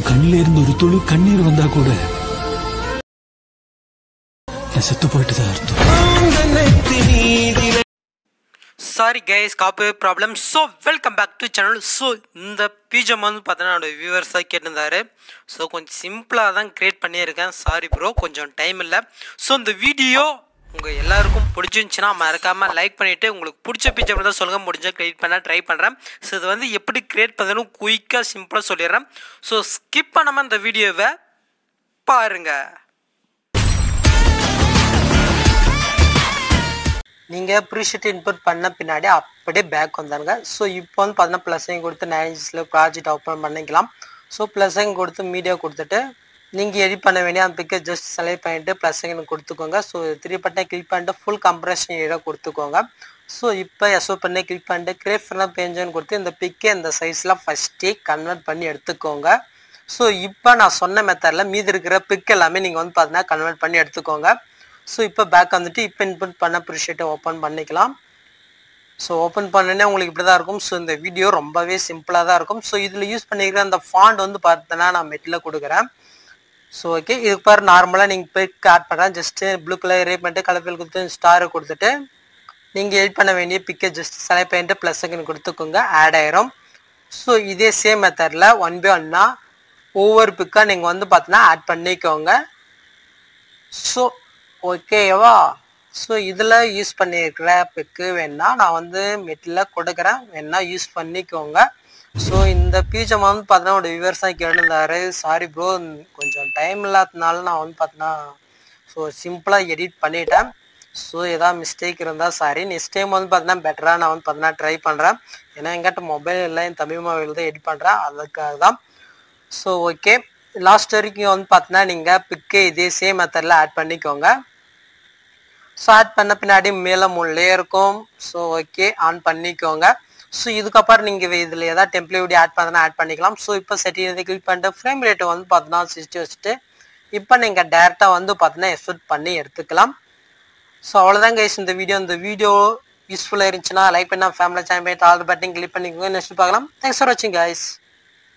உன் கண்ணில இருந்து ஒரு துளி கண்ணீர் வந்தா கூட நான் செத்து போயிட்டு தான் அர்த்தம் sorry guys copy problem so welcome back to channel so இந்த பிஜம் வந்து பார்த்தோன்னா என்னோட வியூவர்ஸாக கேட்டிருந்தாரு ஸோ கொஞ்சம் சிம்பிளாக தான் க்ரியேட் பண்ணியிருக்கேன் சாரி ப்ரோ கொஞ்சம் டைம் இல்லை ஸோ இந்த வீடியோ உங்கள் எல்லாருக்கும் பிடிச்சிருந்துச்சின்னா மறக்காமல் லைக் பண்ணிவிட்டு உங்களுக்கு பிடிச்ச பிஜம் தான் சொல்லுங்கள் முடிஞ்ச க்ரியேட் பண்ண ட்ரை பண்ணுறேன் ஸோ இது வந்து எப்படி க்ரியேட் பண்ணணும் குயிக்காக சிம்பிளாக சொல்லிடுறேன் ஸோ ஸ்கிப் பண்ணாமல் இந்த வீடியோவை பாருங்கள் நீங்கள் ப்ரீஷீட் இன்புட் பண்ண பின்னாடி அப்படியே பேக் வந்தாங்க ஸோ இப்போ வந்து பார்த்தீங்கன்னா ப்ளஸ்ஸையும் கொடுத்து நைன்ஸில் ப்ராஜெக்ட் ஓப்பன் பண்ணிக்கலாம் ஸோ ப்ளஸ்ஸையும் கொடுத்து மீடியா கொடுத்துட்டு நீங்கள் எடிட் பண்ண வேண்டிய அந்த பிக்கை ஜஸ்ட் செலக்ட் பண்ணிவிட்டு ப்ளஸ்ஸையும் கொடுத்துக்கோங்க ஸோ த்ரீ பட்டனை கிளிக் பண்ணிட்டு ஃபுல் கம்ப்ரெஷன் ஏரியா கொடுத்துக்கோங்க ஸோ இப்போ எஸ்ஓ பண்ணி கிளிக் பண்ணிட்டு கிரேப் பண்ண பேஞ்சுன்னு கொடுத்து இந்த பிக்கை இந்த சைஸில் ஃபஸ்ட்டே கன்வெர்ட் பண்ணி எடுத்துக்கோங்க ஸோ இப்போ நான் சொன்ன மெத்தடில் மீதி இருக்கிற பிக் எல்லாமே நீங்கள் வந்து பார்த்தீங்கன்னா கன்வெர்ட் பண்ணி எடுத்துக்கோங்க ஸோ இப்போ பேக் வந்துட்டு இப்போ இன்புட் பண்ண ப்ரிஷேட்டை ஓப்பன் பண்ணிக்கலாம் ஸோ ஓப்பன் பண்ணனே உங்களுக்கு இப்படி தான் இருக்கும் ஸோ இந்த வீடியோ ரொம்பவே சிம்பிளாக தான் இருக்கும் ஸோ இதில் யூஸ் பண்ணிக்கிற அந்த ஃபாண்ட் வந்து பார்த்தோன்னா நான் மெட்டில் கொடுக்குறேன் ஸோ ஓகே இதுக்கு பாரு நார்மலாக நீங்கள் பிக் ஆட் பண்ணுறேன் ஜஸ்ட்டு ப்ளூ கலர் ரே பண்ணிட்டு கலர் பில் கொடுத்து ஸ்டாரை கொடுத்துட்டு நீங்கள் எடிட் பண்ண வேண்டிய பிக்கை ஜஸ்ட் செலக்ட் பண்ணிட்டு ப்ளஸ் செகண்ட் கொடுத்துக்கோங்க ஆட் ஆயிரும் ஸோ இதே சேம் மெத்தடில் ஒன் பை ஒன்னா ஒவ்வொரு பிக்காக நீங்கள் வந்து பார்த்தீங்கன்னா ஆட் பண்ணிக்கோங்க ஸோ ஓகேவா ஸோ இதில் யூஸ் பண்ணியிருக்கிற பிக்கு வேணா நான் வந்து மெட்டில் கொடுக்குறேன் வேணா யூஸ் பண்ணிக்கோங்க ஸோ இந்த பீஜம் வந்து பார்த்தீங்கன்னா ஒரு விவசாயி கேட்டிருந்தாரு சாரி ப்ரோ கொஞ்சம் டைம் இல்லாததுனால நான் வந்து பார்த்தீங்கன்னா ஸோ சிம்பிளாக எடிட் பண்ணிட்டேன் ஸோ ஏதாவது மிஸ்டேக் இருந்தால் சாரி நெக்ஸ்ட் டைம் வந்து பார்த்தீங்கன்னா பெட்டராக நான் வந்து பார்த்தீங்கன்னா ட்ரை பண்ணுறேன் ஏன்னா எங்கிட்ட மொபைல் இல்லை என் தமிழ் மொபைல் தான் எடிட் பண்ணுறேன் அதுக்காக தான் ஸோ ஓகே லாஸ்ட் வரைக்கும் வந்து பார்த்தீங்கன்னா நீங்கள் பிக்கு இதே சேம் மெத்தடில் ஆட் பண்ணிக்கோங்க ஸோ ஆட் பண்ண பின்னாடி மேலே முள்ளே இருக்கும் ஸோ ஓகே ஆன் பண்ணிக்கோங்க ஸோ இதுக்கப்புறம் நீங்கள் இதில் ஏதாவது டெம்ப்ளே வீடியோ ஆட் பண்ணா ஆட் பண்ணிக்கலாம் ஸோ இப்போ செட்டிங் கிளிக் பண்ணிட்டு ஃப்ரேம் ரேட்டை வந்து பார்த்தீங்கன்னா சிக்ஸ்டி வச்சுட்டு இப்போ நீங்கள் டேரெக்டாக வந்து பார்த்தீங்கன்னா எக்ஸ்போர்ட் பண்ணி எடுத்துக்கலாம் ஸோ அவ்வளோதான் கைஸ் இந்த வீடியோ இந்த வீடியோ யூஸ்ஃபுல்லாக இருந்துச்சுன்னா லைக் பண்ணால் ஃபேமிலி சேனல் ஆல் பட்டன் கிளிக் பண்ணிக்கோங்க நெக்ஸ்ட் பார்க்கலாம் தேங்க்ஸ் ஃபார் வாட்சிங் கைஸ்